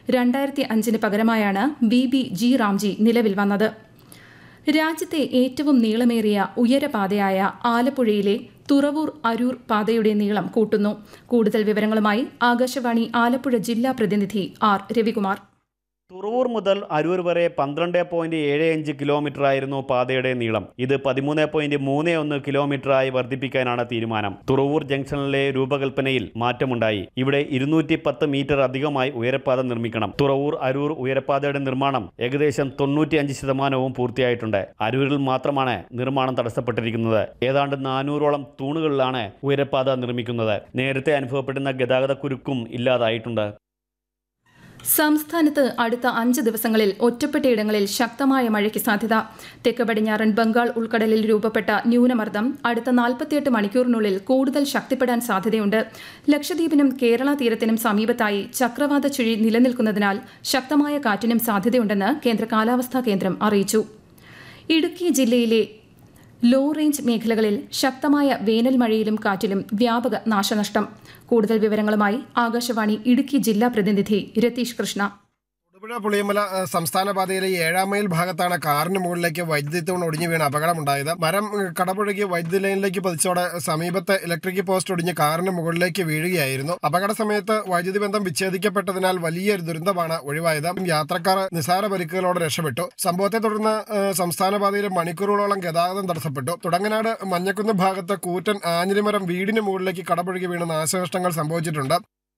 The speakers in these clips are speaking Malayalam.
രണ്ടായിരത്തി അഞ്ചിന് പകരമായാണ് ബി ബി ജി റാംജി നിലവിൽ വന്നത് രാജ്യത്തെ ഏറ്റവും നീളമേറിയ ഉയരപാതയായ ആലപ്പുഴയിലെ തുറവൂർ അരൂർ പാതയുടെ നീളം കൂട്ടുന്നു കൂടുതൽ വിവരങ്ങളുമായി ആകാശവാണി ആലപ്പുഴ ജില്ലാ പ്രതിനിധി ആർ രവികുമാർ തുറവൂർ മുതൽ അരൂർ വരെ പന്ത്രണ്ട് പോയിന്റ് ഏഴ് അഞ്ച് കിലോമീറ്റർ ആയിരുന്നു പാതയുടെ നീളം ഇത് പതിമൂന്ന് പോയിന്റ് മൂന്ന് ഒന്ന് കിലോമീറ്ററായി വർദ്ധിപ്പിക്കാനാണ് തീരുമാനം തുറവൂർ ജംഗ്ഷനിലെ രൂപകൽപ്പനയിൽ മാറ്റമുണ്ടായി ഇവിടെ ഇരുന്നൂറ്റി പത്ത് മീറ്റർ അധികമായി ഉയരപ്പാത നിർമ്മിക്കണം തുറവൂർ അരൂർ ഉയരപ്പാതയുടെ നിർമ്മാണം ഏകദേശം തൊണ്ണൂറ്റിയഞ്ച് ശതമാനവും പൂർത്തിയായിട്ടുണ്ട് അരൂരിൽ മാത്രമാണ് നിർമ്മാണം തടസ്സപ്പെട്ടിരിക്കുന്നത് ഏതാണ്ട് നാനൂറോളം തൂണുകളിലാണ് ഉയരപ്പാത നിർമ്മിക്കുന്നത് നേരത്തെ അനുഭവപ്പെടുന്ന ഗതാഗത കുരുക്കും ഇല്ലാതായിട്ടുണ്ട് സംസ്ഥാനത്ത് അടുത്ത അഞ്ച് ദിവസങ്ങളിൽ ഒറ്റപ്പെട്ടയിടങ്ങളിൽ ശക്തമായ മഴയ്ക്ക് സാധ്യത തെക്ക് പടിഞ്ഞാറൻ ബംഗാൾ ഉൾക്കടലിൽ രൂപപ്പെട്ട ന്യൂനമർദ്ദം അടുത്ത നാൽപ്പത്തിയെട്ട് മണിക്കൂറിനുള്ളിൽ കൂടുതൽ ശക്തിപ്പെടാൻ സാധ്യതയുണ്ട് ലക്ഷദ്വീപിനും കേരള തീരത്തിനും സമീപത്തായി ചക്രവാത ചുഴി നിലനിൽക്കുന്നതിനാൽ ശക്തമായ കാറ്റിനും സാധ്യതയുണ്ടെന്ന് കേന്ദ്ര കാലാവസ്ഥാ കേന്ദ്രം അറിയിച്ചു ഇടുക്കി ജില്ലയിലെ ലോ റേഞ്ച് മേഖലകളിൽ ശക്തമായ വേനൽ മഴയിലും കാറ്റിലും വ്യാപക നാശനഷ്ടം കൂടുതൽ വിവരങ്ങളുമായി ആകാശവാണി ഇടുക്കി ജില്ലാ പ്രതിനിധി രതീഷ് കൃഷ്ണ തൊടുപുഴ പുളിയമല ഏഹ്, സംസ്ഥാന പാതയിലെ ഏഴാം മൈൽ ഭാഗത്താണ് കാറിന് മുകളിലേക്ക് വൈദ്യുതി തൂൺ ഒടിഞ്ഞു വീണ് അപകടമുണ്ടായത് മരം ഏഹ്, കടപുഴകി വൈദ്യുതി ലൈനിലേക്ക് പതിച്ചോടെ സമീപത്തെ ഇലക്ട്രിക് പോസ്റ്റ് ഒടിഞ്ഞ് കാറിന് മുകളിലേക്ക് വീഴുകയായിരുന്നു അപകട സമയത്ത് വൈദ്യുതി ബന്ധം വിച്ഛേദിക്കപ്പെട്ടതിനാൽ വലിയൊരു ദുരന്തമാണ് ഒഴിവായത് യാത്രക്കാർ നിസാര പരിക്കുകളോടെ രക്ഷപ്പെട്ടു സംഭവത്തെ തുടർന്ന് ഏഹ്, സംസ്ഥാന പാതയിൽ മണിക്കൂറുകളോളം ഗതാഗതം തടസ്സപ്പെട്ടു തുടങ്ങനാട് മഞ്ഞക്കുന്ന് ഭാഗത്ത് കൂറ്റൻ ആഞ്ഞിലിമരം വീടിന് മുകളിലേക്ക് കടപുഴകി വീണ് നാശനഷ്ടങ്ങൾ സംഭവിച്ചിട്ടുണ്ട്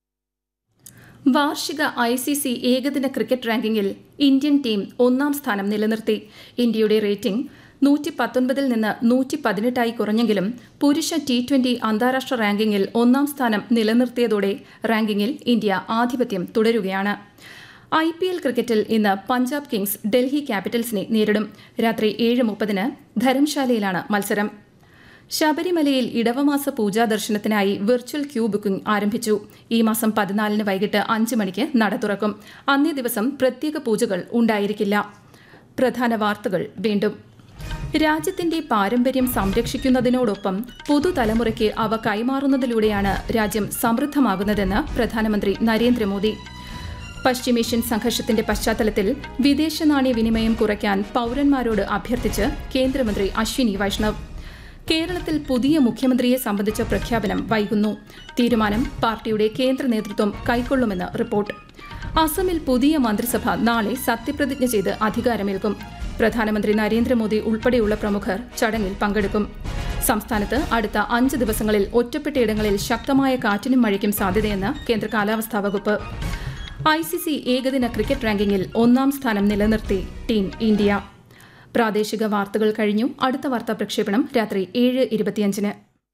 വാർഷിക ഐ സി സി ഏകദിന ക്രിക്കറ്റ് റാങ്കിങ്ങിൽ ഇന്ത്യൻ ടീം ഒന്നാം സ്ഥാനം നിലനിർത്തി ഇന്ത്യയുടെ റേറ്റിംഗ് നൂറ്റി പത്തൊൻപതിൽ നിന്ന് നൂറ്റി പതിനെട്ടായി കുറഞ്ഞെങ്കിലും പുരുഷ ടി ട്വന്റി അന്താരാഷ്ട്ര റാങ്കിങ്ങിൽ ഒന്നാം സ്ഥാനം നിലനിർത്തിയതോടെ റാങ്കിങ്ങിൽ ഇന്ത്യ ആധിപത്യം തുടരുകയാണ് ഐ പി എൽ ക്രിക്കറ്റിൽ ഇന്ന് പഞ്ചാബ് കിങ്സ് ഡൽഹി ക്യാപിറ്റൽസിനെ നേരിടും രാത്രി ഏഴ് മുപ്പതിന് ധരംശാലയിലാണ് മത്സരം ശബരിമലയിൽ ഇടവമാസ പൂജാ ദർശനത്തിനായി വിർച്വൽ ക്യൂ ബുക്കിംഗ് ആരംഭിച്ചു ഈ മാസം പതിനാലിന് വൈകിട്ട് അഞ്ച് മണിക്ക് നട തുറക്കും അന്നേ ദിവസം പ്രത്യേക പൂജകൾ ഉണ്ടായിരിക്കില്ല പ്രധാന വാർത്തകൾ വീണ്ടും രാജ്യത്തിന്റെ പാരമ്പര്യം സംരക്ഷിക്കുന്നതിനോടൊപ്പം പുതുതലമുറയ്ക്ക് അവ കൈമാറുന്നതിലൂടെയാണ് രാജ്യം സമൃദ്ധമാകുന്നതെന്ന് പ്രധാനമന്ത്രി നരേന്ദ്രമോദി പശ്ചിമേഷ്യൻ സംഘർഷത്തിന്റെ പശ്ചാത്തലത്തിൽ വിദേശ നാണയ വിനിമയം കുറയ്ക്കാൻ പൌരന്മാരോട് അഭ്യർത്ഥിച്ച് കേന്ദ്രമന്ത്രി അശ്വിനി വൈഷ്ണവ് കേരളത്തിൽ പുതിയ മുഖ്യമന്ത്രിയെ സംബന്ധിച്ച പ്രഖ്യാപനം വൈകുന്നു തീരുമാനം പാർട്ടിയുടെ കേന്ദ്ര നേതൃത്വം കൈക്കൊള്ളുമെന്ന് റിപ്പോർട്ട് അസമിൽ പുതിയ മന്ത്രിസഭ നാളെ സത്യപ്രതിജ്ഞ ചെയ്ത് അധികാരമേൽക്കും പ്രധാനമന്ത്രി നരേന്ദ്രമോദി ഉൾപ്പെടെയുള്ള പ്രമുഖർ ചടങ്ങിൽ പങ്കെടുക്കും സംസ്ഥാനത്ത് അടുത്ത അഞ്ച് ദിവസങ്ങളിൽ ഒറ്റപ്പെട്ടയിടങ്ങളിൽ ശക്തമായ കാറ്റിനും മഴയ്ക്കും സാധ്യതയെന്ന് കേന്ദ്ര കാലാവസ്ഥാ വകുപ്പ് ഐ സി സി ഏകദിന ക്രിക്കറ്റ് റാങ്കിങ്ങിൽ ഒന്നാം സ്ഥാനം നിലനിർത്തി ടീം ഇന്ത്യ പ്രാദേശിക വാർത്തകൾ കഴിഞ്ഞു അടുത്ത വാർത്താ പ്രക്ഷേപണം രാത്രി ഏഴ് ഇരുപത്തിയഞ്ചിന്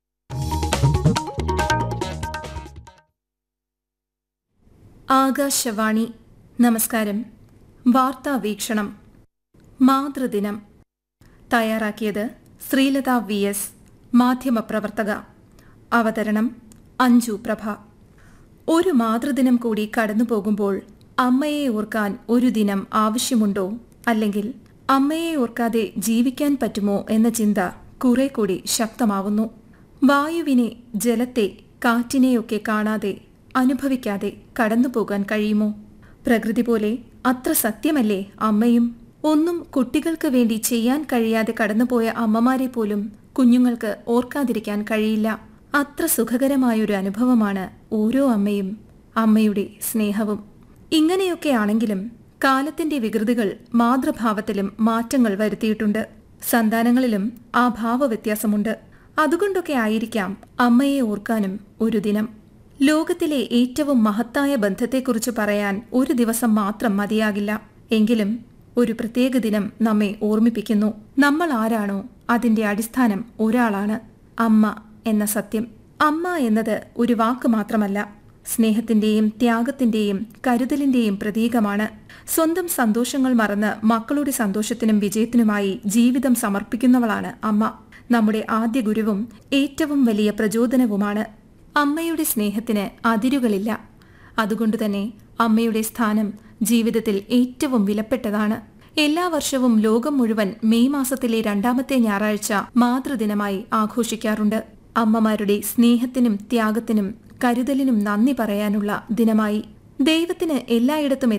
ആകാശവാണി നമസ്കാരം വാർത്താ വീക്ഷണം മാതൃദിനം തയ്യാറാക്കിയത് ശ്രീലത വി എസ് മാധ്യമപ്രവർത്തക അവതരണം അഞ്ജു പ്രഭ ഒരു മാതൃദിനം കൂടി കടന്നു പോകുമ്പോൾ അമ്മയെ ഓർക്കാൻ ഒരു ദിനം ആവശ്യമുണ്ടോ അല്ലെങ്കിൽ അമ്മയെ ഓർക്കാതെ ജീവിക്കാൻ പറ്റുമോ എന്ന ചിന്ത കുറെ കൂടി ശക്തമാവുന്നു വായുവിനെ ജലത്തെ കാറ്റിനെയൊക്കെ കാണാതെ അനുഭവിക്കാതെ കടന്നുപോകാൻ കഴിയുമോ പ്രകൃതി പോലെ അത്ര സത്യമല്ലേ അമ്മയും ഒന്നും കുട്ടികൾക്ക് വേണ്ടി ചെയ്യാൻ കഴിയാതെ കടന്നുപോയ അമ്മമാരെ പോലും കുഞ്ഞുങ്ങൾക്ക് ഓർക്കാതിരിക്കാൻ കഴിയില്ല അത്ര സുഖകരമായൊരു അനുഭവമാണ് ഓരോ അമ്മയും അമ്മയുടെ സ്നേഹവും ഇങ്ങനെയൊക്കെ ആണെങ്കിലും കാലത്തിന്റെ വികൃതികൾ മാതൃഭാവത്തിലും മാറ്റങ്ങൾ വരുത്തിയിട്ടുണ്ട് സന്താനങ്ങളിലും ആ ഭാവവ്യത്യാസമുണ്ട് അതുകൊണ്ടൊക്കെ ആയിരിക്കാം അമ്മയെ ഓർക്കാനും ഒരു ദിനം ലോകത്തിലെ ഏറ്റവും മഹത്തായ ബന്ധത്തെക്കുറിച്ച് പറയാൻ ഒരു ദിവസം മാത്രം മതിയാകില്ല എങ്കിലും ഒരു പ്രത്യേക ദിനം നമ്മെ ഓർമ്മിപ്പിക്കുന്നു നമ്മൾ ആരാണോ അതിന്റെ അടിസ്ഥാനം ഒരാളാണ് അമ്മ എന്ന സത്യം അമ്മ എന്നത് ഒരു വാക്ക് മാത്രമല്ല സ്നേഹത്തിന്റെയും ത്യാഗത്തിന്റെയും കരുതലിന്റെയും പ്രതീകമാണ് സ്വന്തം സന്തോഷങ്ങൾ മറന്ന് മക്കളുടെ സന്തോഷത്തിനും വിജയത്തിനുമായി ജീവിതം സമർപ്പിക്കുന്നവളാണ് അമ്മ നമ്മുടെ ആദ്യ ഗുരുവും ഏറ്റവും വലിയ പ്രചോദനവുമാണ് അമ്മയുടെ സ്നേഹത്തിന് അതിരുകളില്ല അതുകൊണ്ടുതന്നെ അമ്മയുടെ സ്ഥാനം ജീവിതത്തിൽ ഏറ്റവും വിലപ്പെട്ടതാണ് എല്ലാ വർഷവും ലോകം മുഴുവൻ മെയ് മാസത്തിലെ രണ്ടാമത്തെ ഞായറാഴ്ച മാതൃദിനമായി ആഘോഷിക്കാറുണ്ട് അമ്മമാരുടെ സ്നേഹത്തിനും ത്യാഗത്തിനും കരുതലിനും നന്ദി പറയാനുള്ള ദിനമായി ദൈവത്തിന് എല്ലായിടത്തും